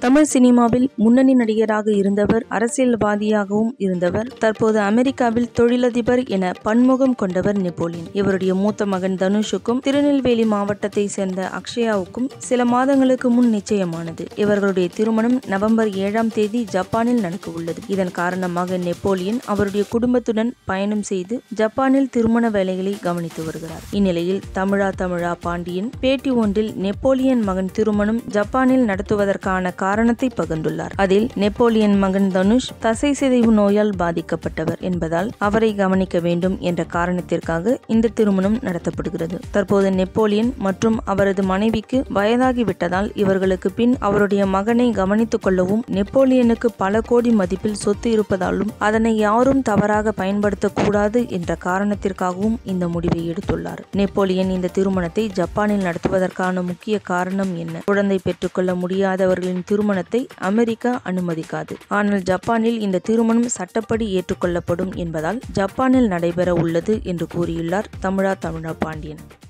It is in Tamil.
தமிழ் சினிமாவில் முன்னணி நடிகராக இருந்தவர் அரசியல்வாதியாகவும் இருந்தவர் தற்போது அமெரிக்காவில் தொழிலதிபர் என பன்முகம் கொண்டவர் நெப்போலியன் இவருடைய மூத்த மகன் தனுஷுக்கும் திருநெல்வேலி மாவட்டத்தை சேர்ந்த அக்ஷயாவுக்கும் சில மாதங்களுக்கு முன் நிச்சயமானது இவர்களுடைய திருமணம் நவம்பர் ஏழாம் தேதி ஜப்பானில் நடக்க உள்ளது இதன் காரணமாக நெப்போலியன் அவருடைய குடும்பத்துடன் பயணம் செய்து ஜப்பானில் திருமண வேலைகளை கவனித்து வருகிறார் இந்நிலையில் தமிழா தமிழா பாண்டியன் பேட்டி ஒன்றில் நெப்போலியன் மகன் திருமணம் ஜப்பானில் நடத்துவதற்கான காரணத்தை பகிர்ந்துள்ளார் அதில் நெப்போலியன் மகன் தனுஷ் தசை சிதைவு நோயால் பாதிக்கப்பட்டவர் என்பதால் அவரை கவனிக்க வேண்டும் என்ற காரணத்திற்காக இந்த திருமணம் நடத்தப்படுகிறது தற்போது நெப்போலியன் மற்றும் அவரது மனைவிக்கு வயதாகிவிட்டதால் இவர்களுக்கு பின் அவருடைய மகனை கவனித்துக் கொள்ளவும் நெப்போலியனுக்கு பல கோடி மதிப்பில் சொத்து இருப்பதாலும் அதனை யாரும் தவறாக பயன்படுத்தக்கூடாது என்ற காரணத்திற்காகவும் இந்த முடிவை எடுத்துள்ளார் நெப்போலியன் இந்த திருமணத்தை ஜப்பானில் நடத்துவதற்கான முக்கிய காரணம் என்ன குழந்தை பெற்றுக்கொள்ள முடியாதவர்களின் திருமணத்தை அமெரிக்கா அனுமதிக்காது ஆனால் ஜப்பானில் இந்த திருமணம் சட்டப்படி ஏற்றுக்கொள்ளப்படும் என்பதால் ஜப்பானில் நடைபெற உள்ளது என்று கூறியுள்ளார் தமிழா தமிழா பாண்டியன்